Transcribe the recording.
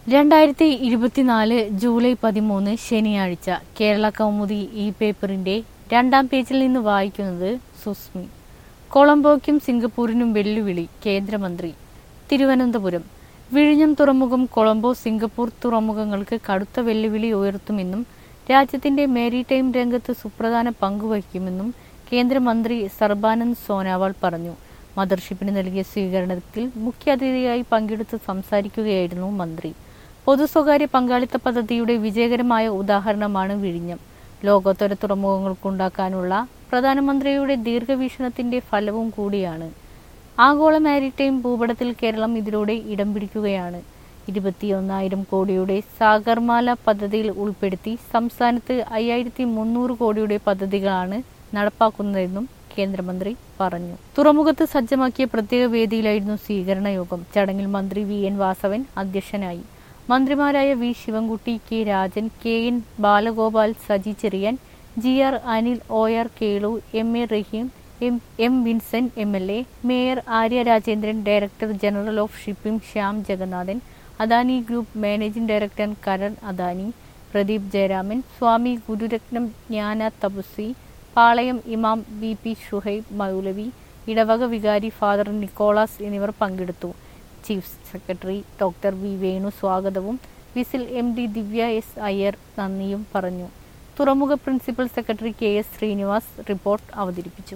രണ്ടായിരത്തി ഇരുപത്തിനാല് ജൂലൈ പതിമൂന്ന് ശനിയാഴ്ച കേരള കൗമുദി ഈ പേപ്പറിന്റെ രണ്ടാം പേജിൽ നിന്ന് വായിക്കുന്നത് സുസ്മി കൊളംബോയ്ക്കും സിംഗപ്പൂരിനും വെല്ലുവിളി കേന്ദ്രമന്ത്രി തിരുവനന്തപുരം വിഴിഞ്ഞം തുറമുഖം കൊളംബോ സിംഗപ്പൂർ തുറമുഖങ്ങൾക്ക് കടുത്ത വെല്ലുവിളി ഉയർത്തുമെന്നും രാജ്യത്തിന്റെ മാരിടൈം രംഗത്ത് സുപ്രധാന പങ്കുവഹിക്കുമെന്നും കേന്ദ്രമന്ത്രി സർബാനന്ദ് സോനോവാൾ പറഞ്ഞു മദർഷിപ്പിന് നൽകിയ സ്വീകരണത്തിൽ മുഖ്യാതിഥിയായി പങ്കെടുത്ത് സംസാരിക്കുകയായിരുന്നു മന്ത്രി പൊതു സ്വകാര്യ പങ്കാളിത്ത പദ്ധതിയുടെ വിജയകരമായ ഉദാഹരണമാണ് വിഴിഞ്ഞം ലോകോത്തര തുറമുഖങ്ങൾക്കുണ്ടാക്കാനുള്ള പ്രധാനമന്ത്രിയുടെ ദീർഘവീക്ഷണത്തിന്റെ ഫലവും കൂടിയാണ് ആഗോള മാരിടൈം ഭൂപടത്തിൽ കേരളം ഇതിലൂടെ ഇടം പിടിക്കുകയാണ് ഇരുപത്തിയൊന്നായിരം കോടിയുടെ സാഗർമാല പദ്ധതിയിൽ ഉൾപ്പെടുത്തി സംസ്ഥാനത്ത് അയ്യായിരത്തി മുന്നൂറ് കോടിയുടെ പദ്ധതികളാണ് നടപ്പാക്കുന്നതെന്നും കേന്ദ്രമന്ത്രി പറഞ്ഞു തുറമുഖത്ത് സജ്ജമാക്കിയ പ്രത്യേക വേദിയിലായിരുന്നു സ്വീകരണ യോഗം ചടങ്ങിൽ മന്ത്രി വി എൻ വാസവൻ അധ്യക്ഷനായി മന്ത്രിമാരായ V Sivankutty K Rajan K N Balagopal Saji Cherian G R Anil O R Kelu M A Rahim M M Vincent M L A mayor Arya Rajendran director general of shipping Shyam Jagannathan Adani group managing director Karan Adani Pradeep Jayaraman Swami Gururatnam Jnana Thapaswi പാളയം ഇമാം ബി പി ഷുഹൈബ് മൗലവി ഇടവക വികാരി ഫാദർ നിക്കോളാസ് എന്നിവർ പങ്കെടുത്തു chief secretary doctor V Venu സ്വാഗതവും VISL M D Divya S Iyer നന്ദിയും പറഞ്ഞു തുറമുഖ principal secretary K S Srinivas report അവതരിപ്പിച്ചു